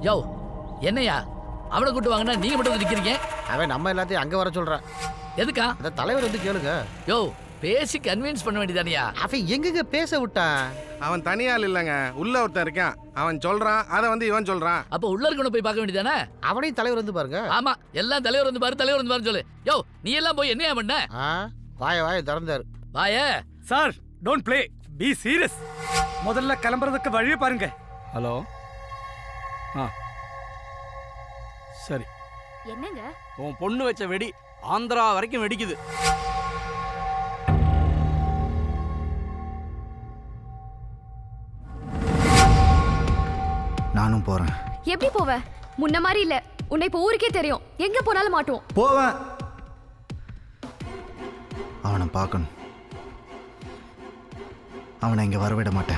யோ என்னையா அவனை கூட்டு வாங்கினா நீங்க மட்டும் வந்து நிக்கிறீங்க அவன் நம்ம எல்லாத்தையும் அங்க வர சொல்றான் எதுக்கா அந்த தலைவர் வந்து கேளுங்க யோ பேசி கன்வின்ஸ் பண்ண வேண்டியதானியா அவன் எங்கெங்க பேச விட்டான் அவன் தனியாள் இல்லைங்க உள்ள ஒருத்தன் இருக்கான் அவன் சொல்றான் அதை வந்து இவன் சொல்றான் அப்ப உள்ள இருக்கணும் போய் பார்க்க வேண்டியதானே அவனையும் தலைவர் வந்து பாருங்க ஆமா எல்லாம் தலைவர் வந்து பாரு தலைவர் வந்து பாரு சொல்லு யோ நீ எல்லாம் போய் என்னையா பண்ண ஆ வாய வாய திறந்தாரு வாயே sir don't play be serious முதல்ல கிளம்புறதுக்கு வழியை பாருங்க ஹலோ ஆ சரி என்னங்க உன் பொண்ணு வச்ச வெடி ஆந்திரா வரைக்கும் வெடிக்குது நானும் போறேன் எப்படி போவ முன்ன மாதிரி இல்ல உன்னை இப்ப ஊருக்கே தெரியும் எங்க போனாலும் மாட்டுவோம் போவேன் அவனை பார்க்கணும் அவனை இங்க வரவிட மாட்டேன்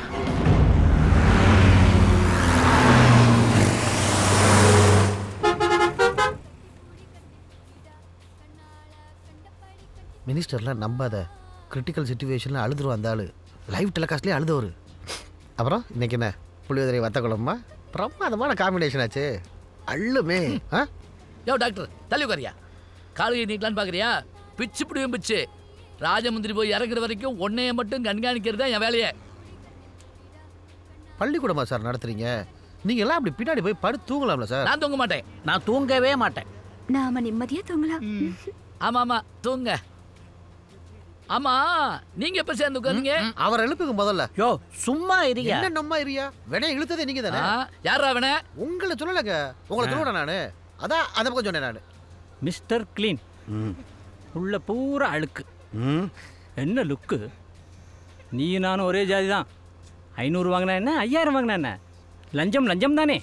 மினிஸ்டர்லாம் நம்பாத கிரிட்டிக்கல் சுச்சுவேஷனில் அழுதுருவோம் அந்த ஆளு லைவ் டெலிகாஸ்ட்லேயே அழுதவர் அப்புறம் இன்னைக்கு என்ன புளியோதரை வத்த குழம்புமா பிரமாதமான காம்பினேஷன் ஆச்சு அள்ளுமே ஆ யோ டாக்டர் தள்ளி உட்காரியா காலுகை நீட்டலான்னு பாக்குறியா பிச்சு பிடிவும் பிச்சு ராஜமுந்திரி போய் இறங்குற வரைக்கும் உன்னைய மட்டும் கண்காணிக்கிறது தான் என் வேலையே பள்ளிக்கூடமா சார் நடத்துறீங்க நீங்க எல்லாம் அப்படி பின்னாடி போய் படுத்து தூங்கலாம்ல சார் நான் தூங்க மாட்டேன் நான் தூங்கவே மாட்டேன் நாம நிம்மதியா தூங்கலாம் ஆமா ஆமா தூங்க ஆமா நீங்க எப்ப சேர்ந்து உட்காந்தீங்க அவர் எழுப்புங்க முதல்ல யோ சும்மா இருங்க என்ன நம்ம இரியா வினைய இழுத்ததே நீங்க தானே யாரா அவன உங்களை சொல்லலங்க உங்களை சொல்லுவேன் நானு அதான் அந்த பக்கம் சொன்னேன் நானு மிஸ்டர் க்ளீன் உள்ள பூரா அழுக்கு என்ன லுக்கு நீ நானும் ஒரே ஜாதி தான் ஐநூறு வாங்கினா என்ன ஐயாயிரம் வாங்கினா என்ன லஞ்சம் லஞ்சம் தானே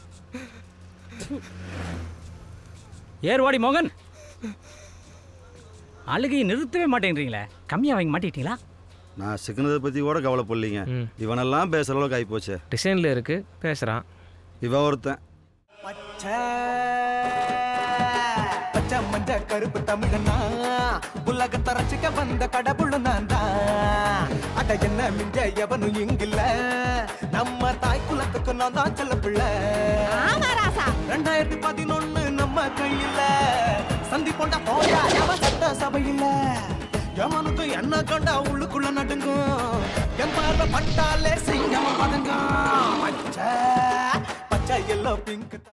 ஏர்வாடி மோகன் அழுகையை நிறுத்தவே மாட்டேங்கிறீங்களே கம்மியாக வாங்கி மாட்டிட்டீங்களா நான் சிக்கனதை பற்றி கூட கவலைப்படலைங்க இவனெல்லாம் பேசுகிற அளவுக்கு ஆகிப்போச்சு டிசைனில் இருக்கு பேசுகிறான் இவன் ஒருத்தன் பச்சை மஞ்ச கருப்பு தமிழனா உலகத்தை ரசிக்க வந்த கடவுள் நான் தான் அட என்ன மிஞ்ச எவனும் இங்கில்ல நம்ம தாய் குலத்துக்கு நான் தான் செல்ல பிள்ளை ரெண்டாயிரத்தி பதினொன்னு நம்ம கையில சந்தி போண்டா போயா எவன் சட்ட சபையில எவனுக்கு என்ன கண்டா உள்ளுக்குள்ள நடுங்கும் என் பார்வை பட்டாலே சிங்கம் பதுங்கும் பச்சை பச்சை எல்லோ பிங்க்